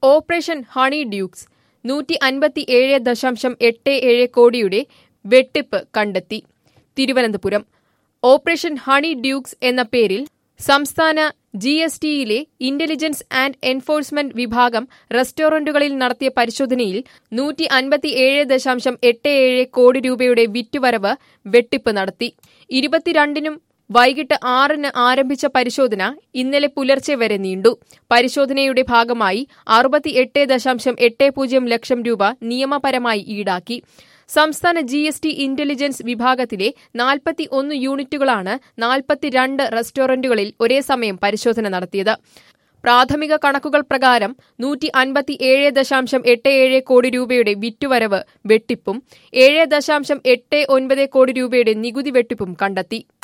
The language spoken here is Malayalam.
ഓപ്പറേഷൻ ഹണി ഡ്യൂക്സ് നൂറ്റി അൻപത്തി ഏഴ് ദശാംശം എട്ട് ഏഴ് കോടിയുടെ വെട്ടിപ്പ് കണ്ടെത്തി തിരുവനന്തപുരം ഓപ്പറേഷൻ ഹണി ഡ്യൂക്സ് എന്ന പേരിൽ സംസ്ഥാന ജി എസ് ടിയിലെ ഇന്റലിജൻസ് ആൻഡ് എൻഫോഴ്സ്മെന്റ് വിഭാഗം റെസ്റ്റോറന്റുകളിൽ നടത്തിയ പരിശോധനയിൽ നൂറ്റി അൻപത്തിയേഴ് ദശാംശം എട്ട് ഏഴ് കോടി രൂപയുടെ വിറ്റുവരവ് വെട്ടിപ്പ് നടത്തി ഇരുപത്തിരണ്ടിനും വൈകിട്ട് ആറിന് ആരംഭിച്ച പരിശോധന ഇന്നലെ പുലർച്ചെ വരെ നീണ്ടു പരിശോധനയുടെ ഭാഗമായി അറുപത്തിയെട്ട് ദശാംശം എട്ട് പൂജ്യം ലക്ഷം രൂപ നിയമപരമായി ഈടാക്കി സംസ്ഥാന ജി എസ് ടി ഇന്റലിജൻസ് വിഭാഗത്തിലെ നാൽപ്പത്തി ഒന്ന് യൂണിറ്റുകളാണ് നാൽപ്പത്തിരണ്ട് റെസ്റ്റോറന്റുകളിൽ ഒരേ സമയം പരിശോധന നടത്തിയത് പ്രാഥമിക കണക്കുകൾ പ്രകാരം നൂറ്റി അൻപത്തിയേഴ് ദശാംശം എട്ട് ഏഴ് കോടി രൂപയുടെ വിറ്റുവരവ് വെട്ടിപ്പും ഏഴ് ദശാംശം എട്ട് ഒൻപത് കോടി രൂപയുടെ നികുതി വെട്ടിപ്പും കണ്ടെത്തി